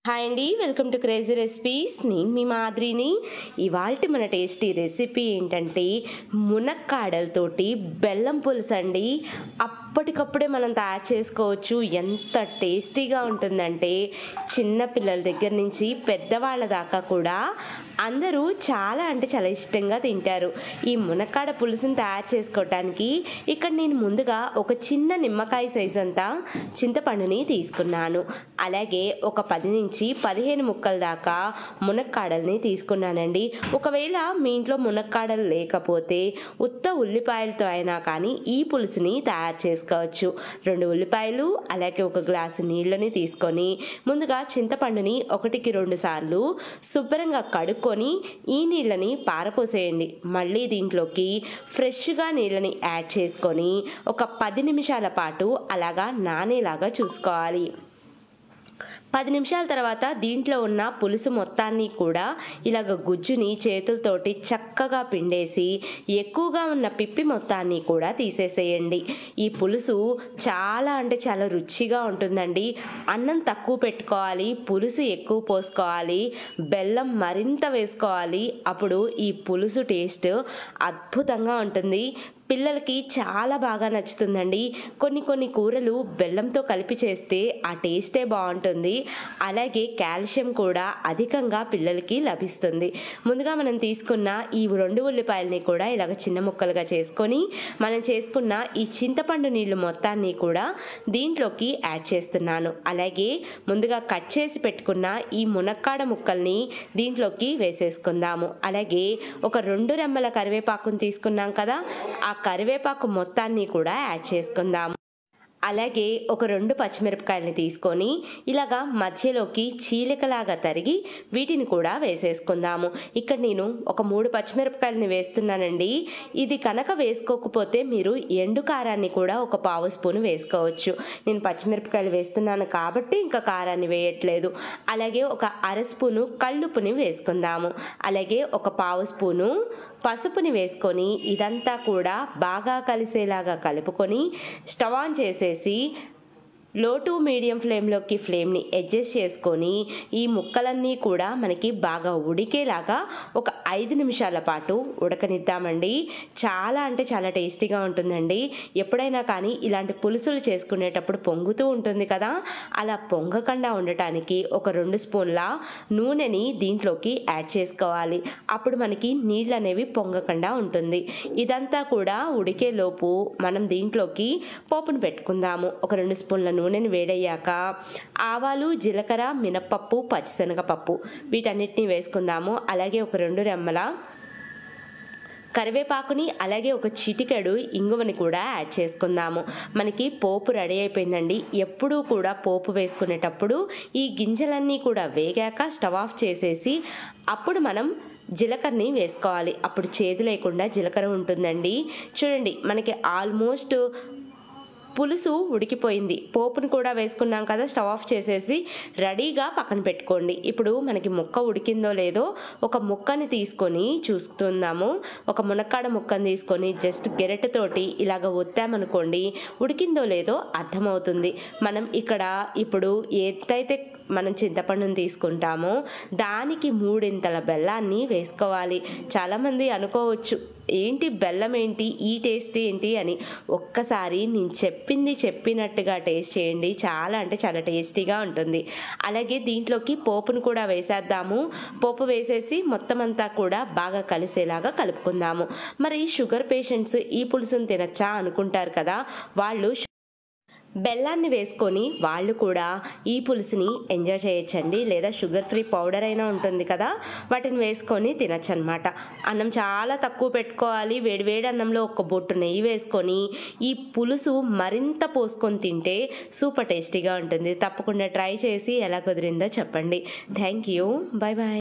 hi అండి welcome to crazy recipes నేను మీ మాదిరిని ఇవాళ మన టేస్టీ రెసిపీ ఏంటంటే మునక్కాడలతోటి బెల్లం పులుసు అండి అప్పటికప్పుడే మనం తయారు చేసుకోవచ్చు ఎంత టేస్టీగా ఉంటుందంటే చిన్న పిల్లల దగ్గర నుంచి పెద్దవాళ్ళ దాకా కూడా అందరూ చాలా అంటే చాలా ఇష్టంగా తింటారు ఈ మునక్కాడ పులుసుని తయారు చేసుకోవటానికి ఇక్కడ నేను ముందుగా ఒక చిన్న నిమ్మకాయ సైజ్ అంతా చింతపండుని తీసుకున్నాను అలాగే ఒక పది నుంచి పదిహేను ముక్కల దాకా మునక్కాడల్ని తీసుకున్నానండి ఒకవేళ మీ ఇంట్లో మునక్కాడలు లేకపోతే ఉత్త ఉల్లిపాయలతో అయినా కానీ ఈ పులుసుని తయారు చేసుకోవచ్చు రెండు ఉల్లిపాయలు అలాగే ఒక గ్లాసు నీళ్ళని తీసుకొని ముందుగా చింతపండుని ఒకటికి రెండు సార్లు శుభ్రంగా కడుక్కొని ఈ నీళ్ళని పారపోసేయండి మళ్ళీ దీంట్లోకి ఫ్రెష్గా నీళ్ళని యాడ్ చేసుకొని ఒక పది నిమిషాల పాటు అలాగా నానేలాగా చూసుకోవాలి పది నిమిషాల తర్వాత దీంట్లో ఉన్న పులుసు మొత్తాన్ని కూడా ఇలాగ గుజ్జుని చేతులతోటి చక్కగా పిండేసి ఎక్కువగా ఉన్న పిప్పి మొత్తాన్ని కూడా తీసేసేయండి ఈ పులుసు చాలా అంటే చాలా రుచిగా ఉంటుందండి అన్నం తక్కువ పెట్టుకోవాలి పులుసు ఎక్కువ పోసుకోవాలి బెల్లం మరింత వేసుకోవాలి అప్పుడు ఈ పులుసు టేస్ట్ అద్భుతంగా ఉంటుంది పిల్లలకి చాలా బాగా నచ్చుతుందండి కొన్ని కొన్ని కూరలు బెల్లంతో కలిపి చేస్తే ఆ టేస్టే బాగుంటుంది అలాగే కాల్షియం కూడా అధికంగా పిల్లలకి లభిస్తుంది ముందుగా మనం తీసుకున్న ఈ రెండు ఉల్లిపాయలని కూడా ఇలాగ చిన్న ముక్కలుగా చేసుకొని మనం చేసుకున్న ఈ చింతపండు నీళ్ళు మొత్తాన్ని కూడా దీంట్లోకి యాడ్ చేస్తున్నాను అలాగే ముందుగా కట్ చేసి పెట్టుకున్న ఈ మునక్కాడ ముక్కల్ని దీంట్లోకి వేసేసుకుందాము అలాగే ఒక రెండు రెమ్మల కరివేపాకుని తీసుకున్నాం కదా ఆ కరివేపాకు మొత్తాన్ని కూడా యాడ్ చేసుకుందాం అలాగే ఒక రెండు పచ్చిమిరపకాయలని తీసుకొని ఇలాగా మధ్యలోకి చీలికలాగా తరిగి వీటిని కూడా వేసేసుకుందాము ఇక్కడ నేను ఒక మూడు పచ్చిమిరపకాయలని వేస్తున్నానండి ఇది కనుక వేసుకోకపోతే మీరు ఎండు కారాన్ని కూడా ఒక పావు స్పూన్ వేసుకోవచ్చు నేను పచ్చిమిరపకాయలు వేస్తున్నాను కాబట్టి ఇంకా కారాన్ని వేయట్లేదు అలాగే ఒక అర స్పూను కళ్ళుపుని వేసుకుందాము అలాగే ఒక పావు స్పూను పసుపుని వేసుకొని ఇదంతా కూడా బాగా కలిసేలాగా కలుపుకొని స్టవ్ ఆన్ చేసేసి లో టు మీడియం ఫ్లేమ్లోకి ఫ్లేమ్ని అడ్జస్ట్ చేసుకొని ఈ ముక్కలన్నీ కూడా మనకి బాగా ఉడికేలాగా ఒక ఐదు నిమిషాల పాటు ఉడకనిద్దామండి చాలా అంటే చాలా టేస్టీగా ఉంటుందండి ఎప్పుడైనా కానీ ఇలాంటి పులుసులు చేసుకునేటప్పుడు పొంగుతూ ఉంటుంది కదా అలా పొంగకుండా ఉండటానికి ఒక రెండు స్పూన్ల నూనెని దీంట్లోకి యాడ్ చేసుకోవాలి అప్పుడు మనకి నీళ్ళు అనేవి పొంగకుండా ఉంటుంది ఇదంతా కూడా ఉడికేలోపు మనం దీంట్లోకి పోపును పెట్టుకుందాము ఒక రెండు స్పూన్ల నూనెని వేడయ్యాక ఆవాలు జీలకర్ర మినప్పప్పు పచ్చిశనగపప్పు వీటన్నిటిని వేసుకుందాము అలాగే ఒక రెండు రెమ్మల కరివేపాకుని అలాగే ఒక చిటికెడు ఇంగువని కూడా యాడ్ చేసుకుందాము మనకి పోపు రెడీ అయిపోయిందండి ఎప్పుడూ కూడా పోపు వేసుకునేటప్పుడు ఈ గింజలన్నీ కూడా వేగాక స్టవ్ ఆఫ్ చేసేసి అప్పుడు మనం జీలకర్రని వేసుకోవాలి అప్పుడు చేదు లేకుండా జీలకర్ర ఉంటుందండి చూడండి మనకి ఆల్మోస్ట్ పులుసు ఉడికిపోయింది పోపును కూడా వేసుకున్నాం కదా స్టవ్ ఆఫ్ చేసేసి రెడీగా పక్కన పెట్టుకోండి ఇప్పుడు మనకి ముక్క ఉడికిందో లేదో ఒక ముక్కని తీసుకొని చూస్తుందాము ఒక మునక్కాడ ముక్కని తీసుకొని జస్ట్ గెరెటతోటి ఇలాగ ఒత్తామనుకోండి ఉడికిందో లేదో అర్థమవుతుంది మనం ఇక్కడ ఇప్పుడు ఏదైతే మనం చింతపండుని తీసుకుంటామో దానికి మూడింతల బెల్లాన్ని వేసుకోవాలి చాలామంది అనుకోవచ్చు ఏంటి బెల్లం ఏంటి ఈ టేస్ట్ ఏంటి అని ఒక్కసారి నేను చెప్పింది చెప్పినట్టుగా టేస్ట్ చేయండి చాలా అంటే చాలా టేస్టీగా ఉంటుంది అలాగే దీంట్లోకి పోపును కూడా వేసేద్దాము పోపు వేసేసి మొత్తం అంతా కూడా బాగా కలిసేలాగా కలుపుకుందాము మరి షుగర్ పేషెంట్స్ ఈ పులుసును తినచ్చా అనుకుంటారు కదా వాళ్ళు బెల్లాన్ని వేసుకొని వాళ్ళు కూడా ఈ పులుసుని ఎంజాయ్ చేయొచ్చండి లేదా షుగర్ ఫ్రీ పౌడర్ అయినా ఉంటుంది కదా వాటిని వేసుకొని తినచ్చు అనమాట అన్నం చాలా తక్కువ పెట్టుకోవాలి వేడి వేడి అన్నంలో ఒక బొట్టు నెయ్యి వేసుకొని ఈ పులుసు మరింత పోసుకొని తింటే సూపర్ టేస్టీగా ఉంటుంది తప్పకుండా ట్రై చేసి ఎలా కుదిరిందో చెప్పండి థ్యాంక్ యూ బాయ్ బాయ్